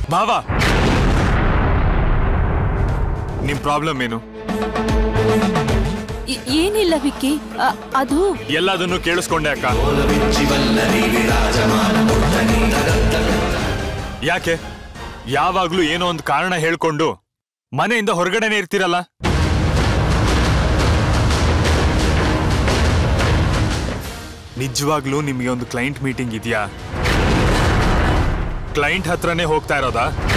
ಮಾವ ನಿಮ್ ಪ್ರಾಬ್ಲಮ್ ಏನು ಏ- ಏನಿಲ್ಲ ವಿಕ್ಕಿ ಅ- ಅದು ಎಲ್ಲದನ್ನು ಕೇಳಿಸ್ಕೊಂಡೆ ಅಕ್ಕ ಯಾಕೆ ಯಾವಾಗ್ಲೂ ಏನೋ ಒಂದು ಕಾರಣ ಹೇಳ್ಕೊಂಡು ಮನೆಯಿಂದ ಹೊರಗಡೆನೆ ಇರ್ತೀರಲ್ಲ ನಿಜವಾಗ್ಲೂ ನಿಮಗೆ ಒಂದು ಕ್ಲೈಂಟ್ ಮೀಟಿಂಗ್ ಇದೆಯಾ ಕ್ಲೈಂಟ್ ಹತ್ರನೇ ಹೋಗ್ತಾ ಇರೋದಾ